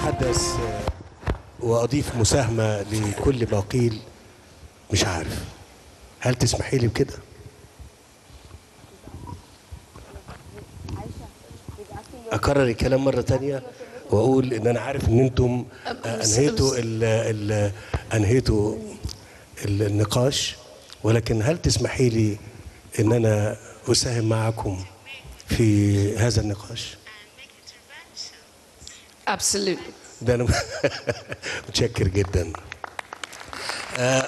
أتحدث وأضيف مساهمة لكل ما قيل مش عارف هل تسمحي لي بكده؟ أكرر الكلام مرة تانية وأقول إن أنا عارف إن أنتم آه، أنهيتوا ال ال أنهيتوا ال- النقاش ولكن هل تسمحي لي إن أنا أساهم معكم في هذا النقاش؟ Absolutely. ده أنا متشكر جدا آه،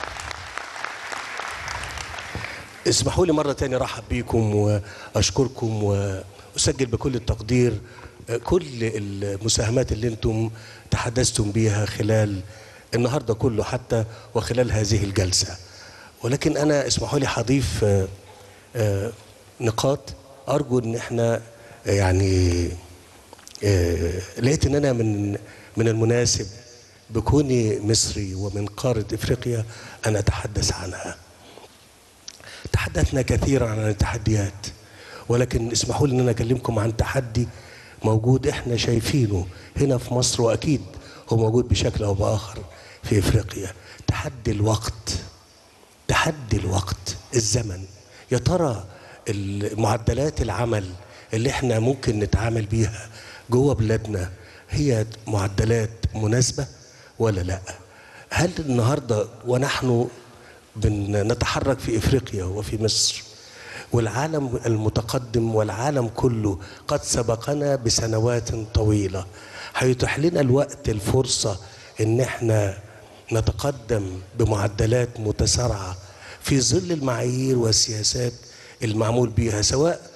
اسمحوا لي مرة تانية رحب بيكم وأشكركم وأسجل بكل التقدير آه، كل المساهمات اللي انتم تحدثتم بيها خلال النهاردة كله حتى وخلال هذه الجلسة ولكن أنا اسمحوا لي هضيف آه، آه، نقاط أرجو إن احنا آه، يعني آه، لقيت ان انا من من المناسب بكوني مصري ومن قاره افريقيا ان اتحدث عنها. تحدثنا كثيرا عن التحديات ولكن اسمحوا لي ان انا اكلمكم عن تحدي موجود احنا شايفينه هنا في مصر واكيد هو موجود بشكل او باخر في افريقيا تحدي الوقت تحدي الوقت الزمن يا ترى معدلات العمل اللي احنا ممكن نتعامل بيها جوه بلادنا هي معدلات مناسبة ولا لا هل النهاردة ونحن بنتحرك في افريقيا وفي مصر والعالم المتقدم والعالم كله قد سبقنا بسنوات طويلة هيتيح لنا الوقت الفرصة ان احنا نتقدم بمعدلات متسارعة في ظل المعايير والسياسات المعمول بيها سواء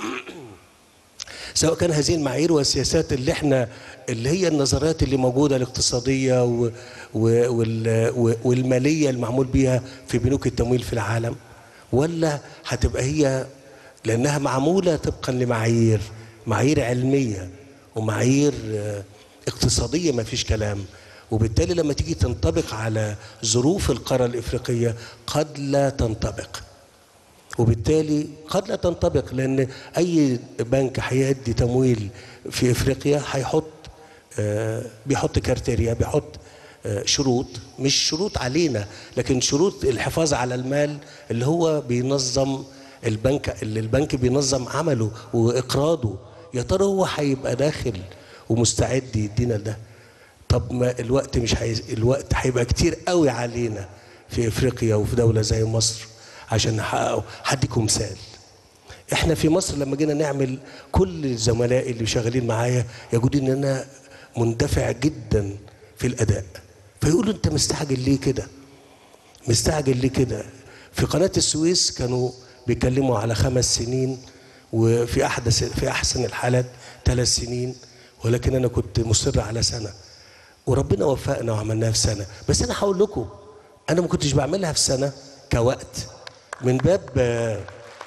سواء كان هذه المعايير والسياسات اللي احنا اللي هي النظريات اللي موجوده الاقتصاديه و و وال و والماليه المعمول بيها في بنوك التمويل في العالم ولا هتبقى هي لانها معموله طبقا لمعايير معايير علميه ومعايير آه، اقتصاديه ما فيش كلام وبالتالي لما تيجي تنطبق على ظروف القاره الافريقيه قد لا تنطبق وبالتالي قد لا تنطبق لان اي بنك هيدي تمويل في افريقيا هيحط آه، بيحط كارتيريا بيحط آه، شروط مش شروط علينا لكن شروط الحفاظ على المال اللي هو بينظم البنك اللي البنك بينظم عمله واقراضه يا ترى هو هيبقى داخل ومستعد يدينا ده طب ما الوقت مش هي... الوقت هيبقى كتير قوي علينا في افريقيا وفي دوله زي مصر عشان نحققه هديكم مثال احنا في مصر لما جينا نعمل كل زملائي اللي شغالين معايا يقولوا ان انا مندفع جدا في الاداء فيقولوا انت مستعجل ليه كده مستعجل ليه كده في قناه السويس كانوا بيتكلموا على خمس سنين وفي احدث في احسن الحالات ثلاث سنين ولكن انا كنت مصر على سنه وربنا وفقنا وعملناها في سنه بس انا هقول لكم انا ما كنتش بعملها في سنه كوقت من باب آه،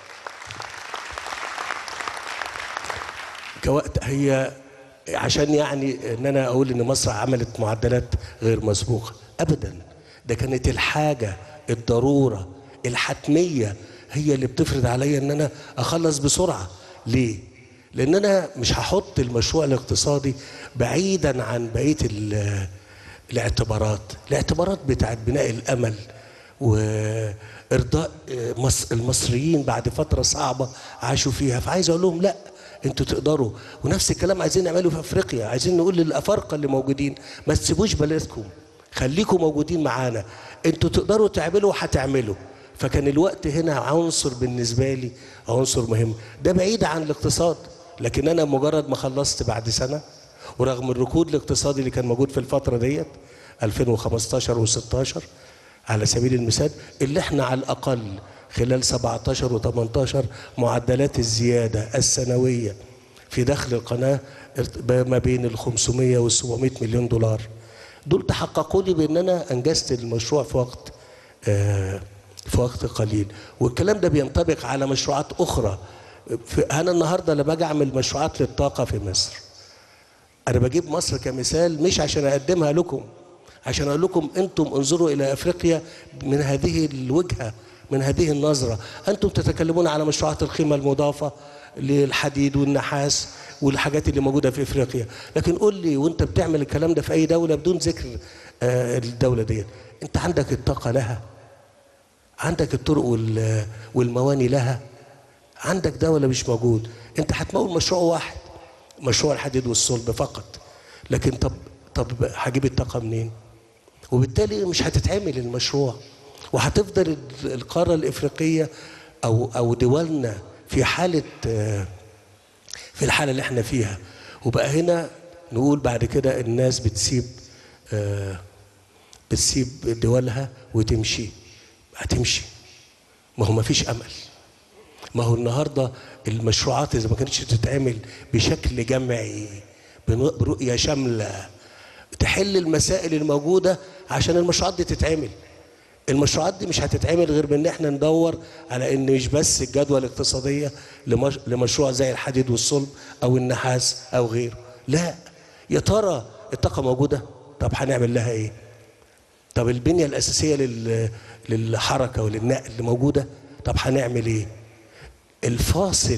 كوقت هي عشان يعني ان انا اقول ان مصر عملت معدلات غير مسبوقه ابدا ده كانت الحاجه الضروره الحتميه هي اللي بتفرض عليا ان انا اخلص بسرعه ليه لان انا مش هحط المشروع الاقتصادي بعيدا عن بقيه ال- الاعتبارات الاعتبارات بتاعت بناء الامل وارضاء مصر المصريين بعد فتره صعبه عاشوا فيها فعايز اقول لهم لا انتوا تقدروا ونفس الكلام عايزين نعمله في افريقيا عايزين نقول للافارقه اللي موجودين ما تسيبوش بلدكم خليكم موجودين معانا انتوا تقدروا تعملوا وهتعملوا فكان الوقت هنا عنصر بالنسبه لي عنصر مهم ده بعيد عن الاقتصاد لكن انا مجرد ما خلصت بعد سنه ورغم الركود الاقتصادي اللي كان موجود في الفتره ديت 2015 و16 على سبيل المثال اللي احنا على الاقل خلال 17 و18 معدلات الزياده السنويه في دخل القناه ارت- ما بين ال 500 وال 700 مليون دولار دول تحققوا لي بان انا انجزت المشروع في وقت آه، في وقت قليل والكلام ده بينطبق على مشروعات اخرى في- انا النهارده لما باجي اعمل مشروعات للطاقه في مصر انا بجيب مصر كمثال مش عشان اقدمها لكم عشان اقول لكم انتم انظروا الى افريقيا من هذه الوجهه من هذه النظره انتم تتكلمون على مشروعات القيمه المضافه للحديد والنحاس والحاجات اللي موجوده في افريقيا لكن قول لي وانت بتعمل الكلام ده في اي دوله بدون ذكر آه، الدوله ديت انت عندك الطاقه لها عندك الطرق وال- والمواني لها عندك ده ولا مش موجود انت هتمول مشروع واحد مشروع الحديد والصلب فقط لكن طب طب هجيب الطاقه منين وبالتالي مش هتتعمل المشروع وهتفضل ال- القاره الافريقيه او او دولنا في حاله آه، في الحاله اللي احنا فيها وبقى هنا نقول بعد كده الناس بتسيب آه، بتسيب دولها وتمشي هتمشي ما هو ما فيش امل ما هو النهارده المشروعات اذا ما كانتش تتعمل بشكل جمعي بنو- برؤيه شامله تحل المسائل الموجوده عشان المشروعات دي تتعمل المشروعات دي مش هتتعمل غير بان احنا ندور على ان مش بس الجدوى الاقتصاديه لمش لمشروع زي الحديد والصلب او النحاس او غيره لا يا ترى الطاقه موجوده طب هنعمل لها ايه طب البنيه الاساسيه لل... للحركه وللنقل اللي موجوده طب هنعمل ايه الفاصل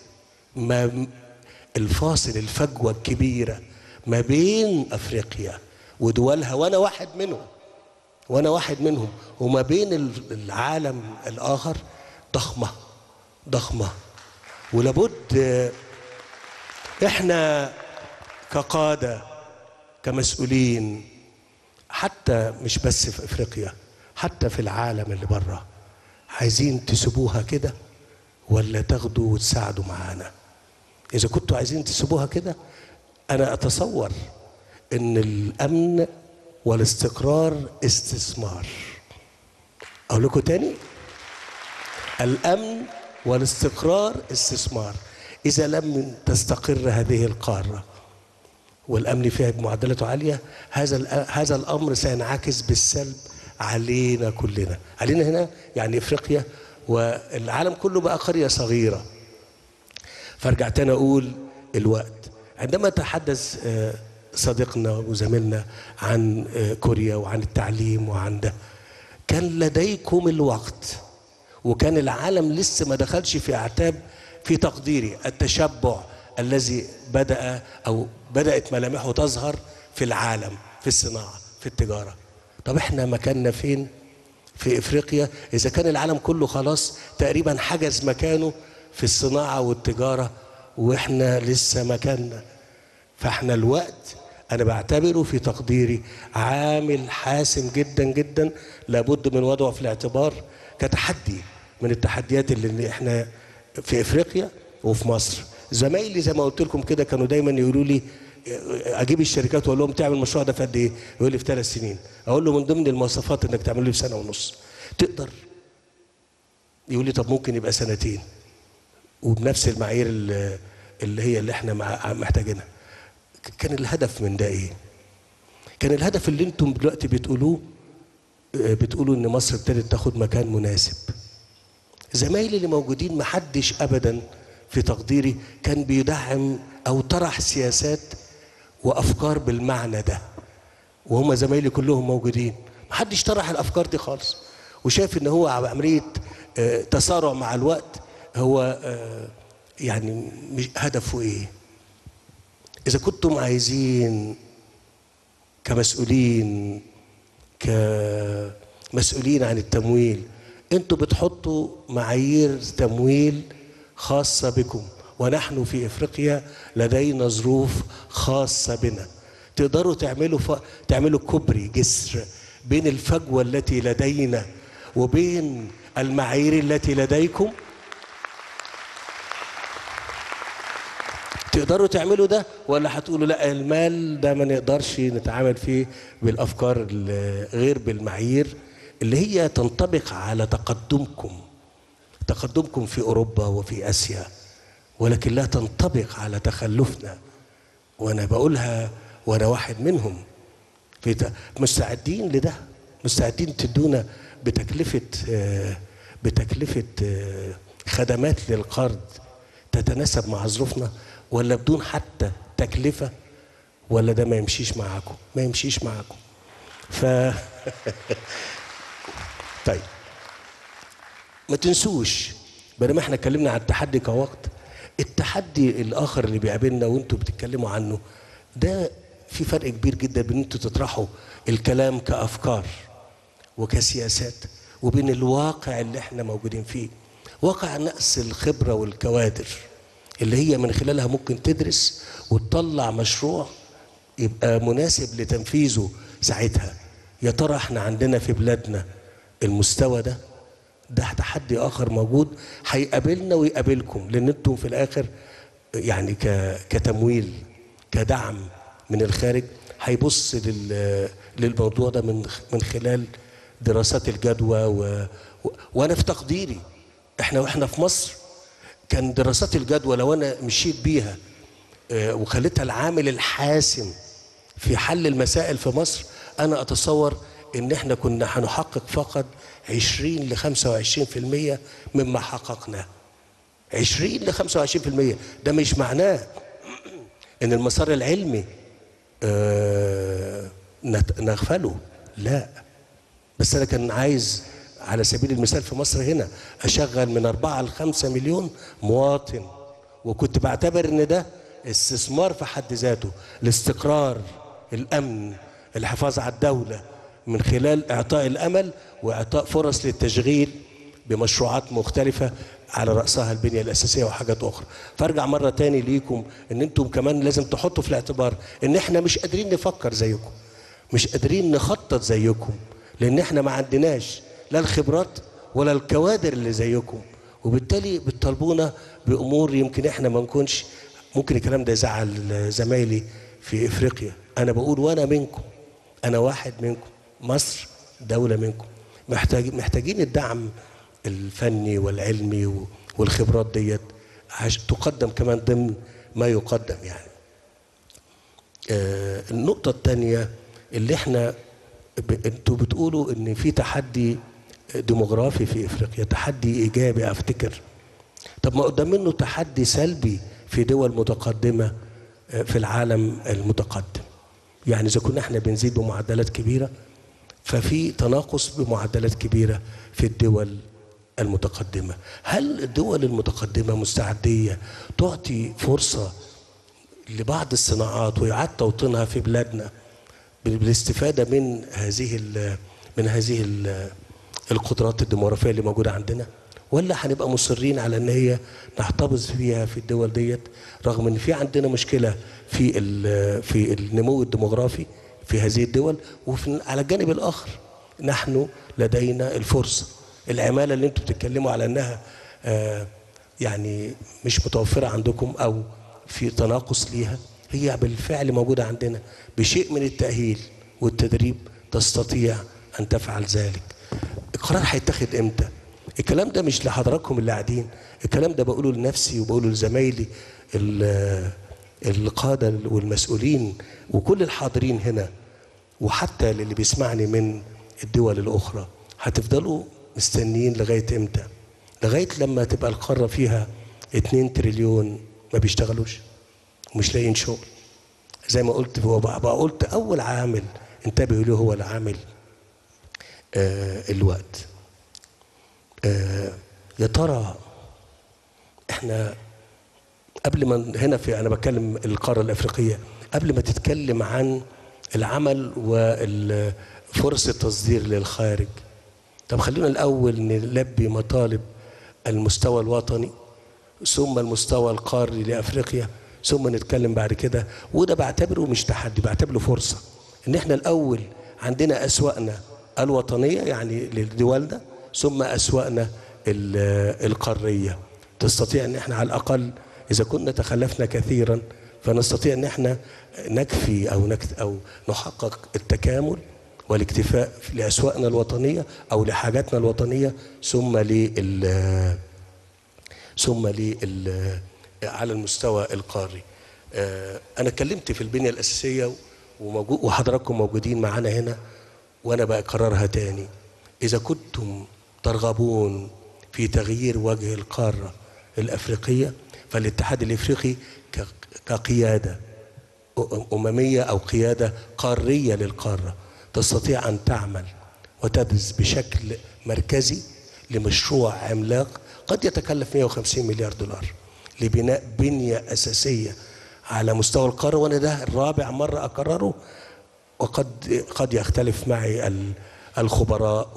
ما الفاصل الفجوه الكبيره ما بين افريقيا ودولها وانا واحد منهم وانا واحد منهم وما بين ال- العالم الاخر ضخمه ضخمه ولابد آه، احنا كقاده كمسؤولين حتى مش بس في افريقيا حتى في العالم اللي بره عايزين تسيبوها كده ولا تاخدوا وتساعدوا معانا اذا كنتوا عايزين تسيبوها كده انا اتصور ان الامن والاستقرار استثمار اقول لكم تاني الامن والاستقرار استثمار اذا لم تستقر هذه القاره والامن فيها بمعدلاته عاليه هذا الأ- هذا الامر سينعكس بالسلب علينا كلنا علينا هنا يعني افريقيا والعالم كله بقى قريه صغيره فارجع تاني اقول الوقت عندما تحدث آه، صديقنا وزميلنا عن آه، كوريا وعن التعليم وعن ده كان لديكم الوقت وكان العالم لسه ما دخلش في اعتاب في تقديري التشبع الذي بدا او بدات ملامحه تظهر في العالم في الصناعه في التجاره طب احنا مكاننا فين في افريقيا اذا كان العالم كله خلاص تقريبا حجز مكانه في الصناعه والتجاره واحنا لسه مكاننا فاحنا الوقت انا بعتبره في تقديري عامل حاسم جدا جدا لابد من وضعه في الاعتبار كتحدي من التحديات اللي اللي احنا في افريقيا وفي مصر زمايلي زي ما قلت لكم كده كانوا دايما يقولوا لي اجيب الشركات واقول لهم تعمل المشروع ده في قد ايه؟ يقول لي في ثلاث سنين اقول له من ضمن المواصفات انك تعمله في سنه ونص تقدر يقول لي طب ممكن يبقى سنتين وبنفس المعايير اللي اللي هي اللي احنا مع- محتاجينها كان الهدف من ده ايه كان الهدف اللي انتم دلوقتي بتقولوه آه، بتقولوا ان مصر ابتدت تاخد مكان مناسب زمايلي اللي موجودين محدش ابدا في تقديري كان بيدعم او طرح سياسات وافكار بالمعنى ده وهم زمايلي كلهم موجودين محدش طرح الافكار دي خالص وشايف ان هو عمليه آه، تسارع مع الوقت هو آه، يعني مش هدفه ايه اذا كنتم عايزين كمسؤولين كمسؤولين عن التمويل انتوا بتحطوا معايير تمويل خاصة بكم ونحن في افريقيا لدينا ظروف خاصة بنا تقدروا تعملوا ف... تعملوا كوبري جسر بين الفجوة التي لدينا وبين المعايير التي لديكم تقدروا تعملوا ده ولا هتقولوا لا المال ده ما نقدرش نتعامل فيه بالافكار ال- غير بالمعايير اللي هي تنطبق على تقدمكم تقدمكم في اوروبا وفي اسيا ولكن لا تنطبق على تخلفنا وانا بقولها وانا واحد منهم في ت- مستعدين لده مستعدين تدونا بتكلفه آه، بتكلفه آه، خدمات للقرض تتناسب مع ظروفنا ولا بدون حتى تكلفه ولا ده ما يمشيش معاكم ما يمشيش معاكم ف طيب ما تنسوش بينما احنا اتكلمنا عن التحدي كوقت التحدي الاخر اللي بيقابلنا وانتوا بتتكلموا عنه ده في فرق كبير جدا بين انتوا تطرحوا الكلام كافكار وكسياسات وبين الواقع اللي احنا موجودين فيه واقع نقص الخبره والكوادر اللي هي من خلالها ممكن تدرس وتطلع مشروع يبقى مناسب لتنفيذه ساعتها يا ترى احنا عندنا في بلادنا المستوى ده ده تحدي اخر موجود هيقابلنا ويقابلكم لان انتم في الاخر يعني ك- كتمويل كدعم من الخارج هيبص لل- للموضوع ده من من خلال دراسات الجدوى و... و... وانا في تقديري احنا واحنا في مصر كان دراسات الجدوى لو انا مشيت بيها آه، وخليتها العامل الحاسم في حل المسائل في مصر انا اتصور ان احنا كنا هنحقق فقط 20 ل 25% مما حققناه 20 ل 25% ده مش معناه ان المسار العلمي آه، نت- نغفله لا بس انا كان عايز على سبيل المثال في مصر هنا اشغل من أربعة ل 5 مليون مواطن وكنت بعتبر ان ده استثمار في حد ذاته الاستقرار الامن الحفاظ على الدوله من خلال اعطاء الامل واعطاء فرص للتشغيل بمشروعات مختلفة على رأسها البنية الأساسية وحاجات أخرى فأرجع مرة تاني ليكم إن أنتم كمان لازم تحطوا في الاعتبار إن إحنا مش قادرين نفكر زيكم مش قادرين نخطط زيكم لأن إحنا ما عندناش لا الخبرات ولا الكوادر اللي زيكم وبالتالي بتطالبونا بأمور يمكن إحنا ما نكونش ممكن الكلام ده يزعل زمايلي في إفريقيا أنا بقول وأنا منكم أنا واحد منكم مصر دولة منكم محتاج محتاجين الدعم الفني والعلمي و- والخبرات ديت عش- تقدم كمان ضمن ما يقدم يعني آه، النقطة الثانية اللي احنا ب... انتوا بتقولوا ان في تحدي ديموغرافي في افريقيا تحدي ايجابي افتكر طب ما قدام منه تحدي سلبي في دول متقدمة آه، في العالم المتقدم يعني اذا كنا احنا بنزيد بمعدلات كبيرة ففي تناقص بمعدلات كبيرة في الدول المتقدمة هل الدول المتقدمة مستعدية تعطي فرصة لبعض الصناعات وإعادة توطينها في بلادنا بال- بالاستفادة من هذه ال- من هذه ال- القدرات الديموغرافية اللي موجودة عندنا ولا هنبقى مصرين على ان هي نحتفظ فيها في الدول ديت رغم ان في عندنا مشكله في ال- في النمو الديموغرافي في هذه الدول وفي على الجانب الاخر نحن لدينا الفرصه العماله اللي انتم بتتكلموا على انها آه، يعني مش متوفره عندكم او في تناقص ليها هي بالفعل موجوده عندنا بشيء من التاهيل والتدريب تستطيع ان تفعل ذلك القرار هيتاخد امتى الكلام ده مش لحضراتكم اللي قاعدين الكلام ده بقوله لنفسي وبقوله لزمايلي ال- القادة والمسؤولين وكل الحاضرين هنا وحتى للي بيسمعني من الدول الأخرى هتفضلوا مستنيين لغاية امتى لغاية لما تبقى القارة فيها 2 تريليون ما بيشتغلوش ومش لاقيين شغل زي ما قلت هو بقى بقى قلت أول عامل انتبهوا له هو العامل آه الوقت آه يا ترى احنا قبل ما هنا في انا بتكلم القاره الافريقيه قبل ما تتكلم عن العمل وفرص التصدير للخارج طب خلينا الاول نلبي مطالب المستوى الوطني ثم المستوى القاري لافريقيا ثم نتكلم بعد كده وده بعتبره مش تحدي بعتبره فرصه ان احنا الاول عندنا اسواقنا الوطنيه يعني لدولنا ثم اسواقنا ال- القاريه تستطيع ان احنا على الاقل اذا كنا تخلفنا كثيرا فنستطيع ان احنا نكفي او نكت او نحقق التكامل والاكتفاء لاسواقنا الوطنيه او لحاجاتنا الوطنيه ثم لل ثم لل على المستوى القاري آه، انا اتكلمت في البنيه الاساسيه وموجود وحضراتكم موجودين معانا هنا وانا بكررها تاني اذا كنتم ترغبون في تغيير وجه القاره الافريقيه فالاتحاد الافريقي ك- كقياده أممية أو قيادة قارية للقارة تستطيع أن تعمل وتدرس بشكل مركزي لمشروع عملاق قد يتكلف 150 مليار دولار لبناء بنية أساسية على مستوى القارة وأنا ده الرابع مرة أكرره وقد قد يختلف معي ال- الخبراء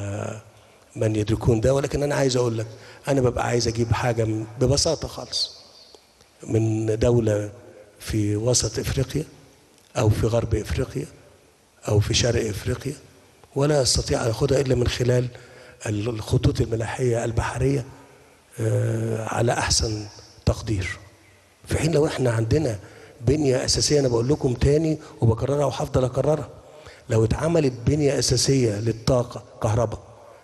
ومن يدركون ده ولكن أنا عايز أقول لك أنا ببقى عايز أجيب حاجة من- ببساطة خالص من دولة في وسط إفريقيا أو في غرب إفريقيا أو في شرق إفريقيا ولا أستطيع أن أخذها إلا من خلال الخطوط الملاحية البحرية آه، على أحسن تقدير في حين لو احنا عندنا بنية أساسية أنا بقول لكم تاني وبكررها وهفضل أكررها لو اتعملت بنية أساسية للطاقة كهرباء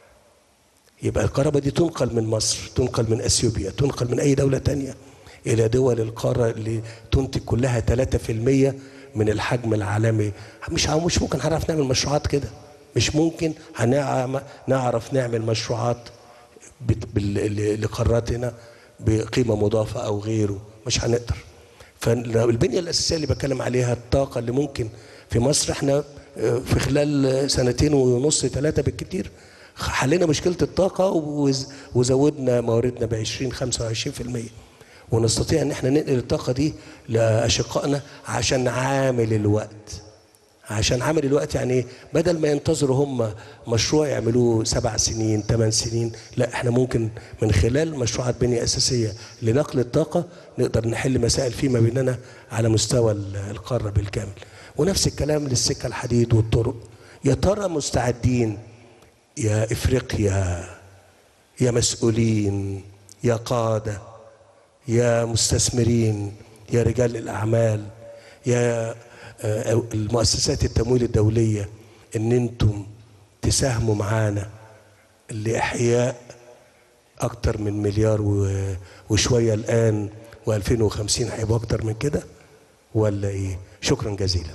يبقى الكهرباء دي تنقل من مصر تنقل من اثيوبيا تنقل من اي دوله تانية الى دول القاره اللي تنتج كلها 3% من الحجم العالمي مش مش ممكن هنعرف نعمل مشروعات كده مش ممكن هنعم- نعرف نعمل مشروعات بت- بال- ل- لقاراتنا بقيمه مضافه او غيره مش هنقدر فالبنيه الاساسيه اللي بتكلم عليها الطاقه اللي ممكن في مصر احنا آه، في خلال سنتين ونص ثلاثه بالكتير حلينا مشكله الطاقه وز- وزودنا مواردنا ب 20 25% ونستطيع ان احنا ننقل الطاقه دي لاشقائنا عشان عامل الوقت عشان عامل الوقت يعني إيه؟ بدل ما ينتظروا هم مشروع يعملوه سبع سنين ثمان سنين لا احنا ممكن من خلال مشروعات بنية أساسية لنقل الطاقة نقدر نحل مسائل فيما بيننا على مستوى ال- القارة بالكامل ونفس الكلام للسكة الحديد والطرق يا ترى مستعدين يا إفريقيا يا مسؤولين يا قادة يا مستثمرين يا رجال الأعمال يا آه، المؤسسات التمويل الدولية إن أنتم تساهموا معانا لإحياء أكتر من مليار و- وشوية الآن و2050 هيبقوا أكتر من كده ولا إيه؟ شكرا جزيلا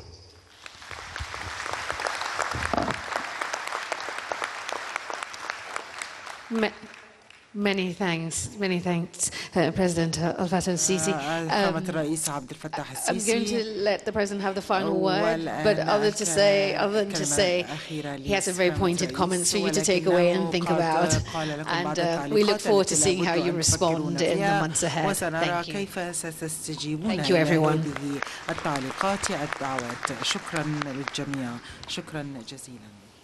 Ma- Many thanks, many thanks, uh, President Al Fattah Sisi. فخامة الرئيس عبد الفتاح I'm going to السيسي let the President have the final word, والآن but other to say, other than to الكلمة say, الأخيرة he has some very لسماحة pointed الرئيس، comments for you to take ولكنه away and think قد about, قال لكم and بعض uh, we look التعليقات forward to التي seeing how لابد you أن respond تفكرون in the فيها، months ahead. وسنرى Thank you. كيف ستستجيبون Thank you, everyone. لهذه التعليقات الدعوات شكرا للجميع شكرا جزيلا